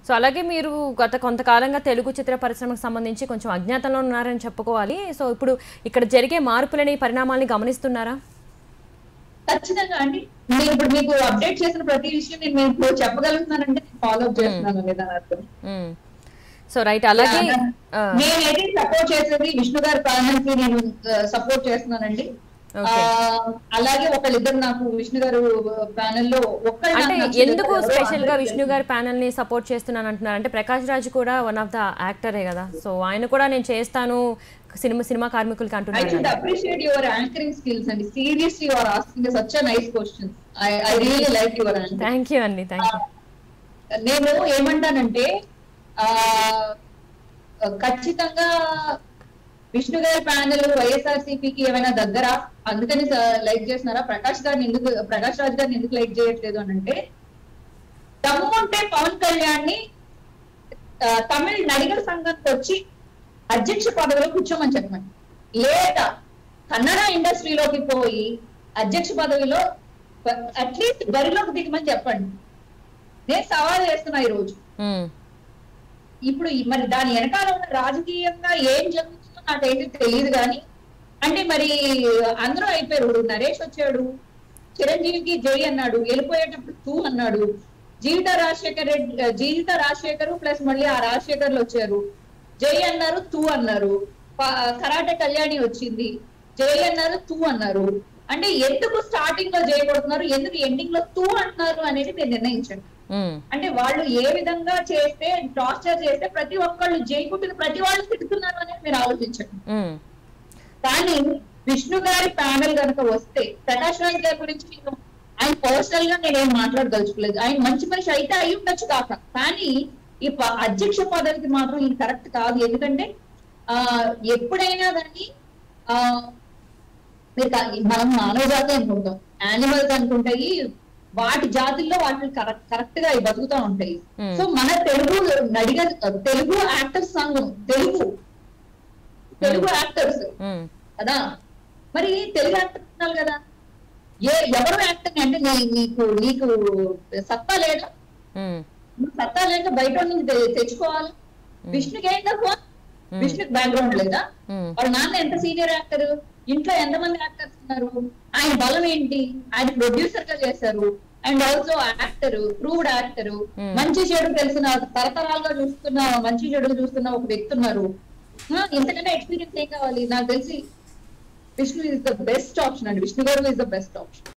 So అలాగే మీరు గత కొంతకాలంగా తెలుగు చిత్ర పరిశ్రమకు సంబంధించి కొంచెం అజ్ఞాతంలో ఉన్నారని చెప్పుకోవాలి సో ఇప్పుడు ఇక్కడ జరిగే మార్పులని పరిణామాలని గమనిస్తున్నారా ఖచ్చితంగా అండి నేను ఇప్పుడు మీకు అప్డేట్ చేసిన ప్రతి విషయం నేను మీకు చెప్పగలుగుతున్నానంటే నేను ఫాలో అప్ చేస్తున్నాను అనేది దాని అర్థం మ్మ్. సో రైట్ అలాగే ఆ, నేనైతే సపోర్ట్ చేసేది విష్ణు గారి ప్యానల్ కి నేను సపోర్ట్ చేస్తున్నానండి ఆ, ఓకే అలాగే ఒకళ్ళిద్దరు నాకు విష్ణు గారు ప్యానెల్ లో ఒక్కళ్ళు అంటే నాకు నచ్చలేదు. ఎందుకు ఎవరో స్పెషల్ గా అందరూ విష్ణు గారి ప్యానల్ ని సపోర్ట్ చేస్తున్నాను అంటున్నారు అంటే ప్రకాష్ రాజ్ కూడా వన్ ఆఫ్ ద యాక్టరే కదా సో ఆయన కూడా నేను చేస్తాను సినిమా సినిమా కార్మికులకి I అంటున్నారు should కదా. appreciate your anchoring skills and seriously you are asking such a nice question. I, I really like your answer. Thank you అండి థ్యాంక్ యూ నేను ఏమంటానంటే ఆ ఖచ్చితంగా విష్ణు గారి ప్యానెల్ వైఎస్ఆర్సీపీకి ఏమైనా దగ్గర అందుకని లైక్ చేస్తున్నారా ప్రకాష్ గారిని ఎందుకు ప్రకాష్ రాజ్ గారిని ఎందుకు లైక్ చేయట్లేదు అని అంటే దమ్ముంటే పవన్ కళ్యాణ్ ని ఆ, తమిళ నడిగల సంఘానికి వచ్చి అధ్యక్ష పదవిలో కూర్చోమని చెప్పండి లేదా కన్నడ ఇండస్ట్రీలోకి పోయి అధ్యక్ష పదవిలో అట్లీస్ట్ బరిలోకి దిగమని చెప్పండి నేను సవాల్ చేస్తున్నా ఈ రోజు మ్మ్. ఇప్పుడు ఈ- మరి దాని వెనకాల ఉన్న రాజకీయంగా ఏం జరుగుతుందో నాకైతే తెలియదు కానీ అంటే మరి అందరూ అయిపోయారు ఇప్పుడు నరేష్ వచ్చాడు చిరంజీవికి జై అన్నాడు వెళ్ళిపోయేటప్పుడు తూ అన్నాడు జీవిత రాజశేఖర్ రెడ్డి జీవిత రాజశేఖర్ ప్లస్ మళ్ళీ ఆ రాజశేఖర్లు వచ్చారు జై అన్నారు తూ అన్నారు ప- కరాటే కళ్యాణి వచ్చింది జై అన్నారు తూ అన్నారు అంటే ఎందుకు స్టార్టింగ్ లో జై కొడుతున్నారు ఎందుకు ఎండింగ్ లో తూ అంటున్నారు అనేది మీరు నిర్ణయించండి మ్మ్. అంటే వాళ్ళు ఏ విధంగా చేస్తే టార్చర్ చేస్తే ప్రతి ఒక్కళ్ళు జై కుట్టిన ప్రతి వాళ్ళు తిడుతున్నారు అనేది మీరు ఆలోచించండి మ్మ్. కానీ విష్ణు గారి ప్యానెల్ కనుక వస్తే ప్రకాష్ రాజ్ గారి గురించి నేను ఆయన పర్సనల్ గా నేనేం మాట్లాడదలుచుకోలేదు ఆయన మంచి మనిషి అయితే అయి ఉండొచ్చు కాక కానీ ఈ ప- అధ్యక్ష పదవికి మాత్రం ఇది కరెక్ట్ కాదు ఎందుకంటే ఆ ఎప్పుడైనా కానీ ఆ మీరు కా- మనం మానవ జాతి అనుకుంటాం యానిమల్స్ అనుకుంటాయి వాటి జాతుల్లో వాటి కరెక్ట్ కరెక్ట్ గా అవి బతుకుతా ఉంటాయి Hmm. సో మన తెలుగు నడిగ తెలుగు యాక్టర్స్ సంఘం తెలుగు తెలుగు యాక్టర్స్ మ్మ్. కదా మరి తెలుగు యాక్టర్ ఉన్నారు కదా ఏ ఎవరు యాక్టర్ అంటే నీ- నీకు నీకు సత్తా లేదా మ్మ్. నువ్వు సత్తా లేక బయట నుంచి తె- తెచ్చుకోవాలి విష్ణుకి ఏం తక్కువ విష్ణుకి బ్యాక్గ్రౌండ్ లేదా మ్మ్. వాళ్ళ నాన్న ఎంత సీనియర్ యాక్టర్ ఇంట్లో ఎంతమంది యాక్టర్స్ ఉన్నారు ఆయన బలం ఏంటి ఆయన ప్రొడ్యూసర్ గా చేశారు and also actor proved actor Hmm. మంచి చెడు తెలిసిన తరతరాలుగా చూస్తున్న మంచి చెడు చూస్తున్న ఒక వ్యక్తి ఉన్నారు ఆ, ఇంతకన్నా ఎక్స్పీరియన్స్ ఏం కావాలి నాకు తెలిసి Vishnu is the best option అండి విష్ణు గారు ఇస్ ద బెస్ట్ ఆప్షన్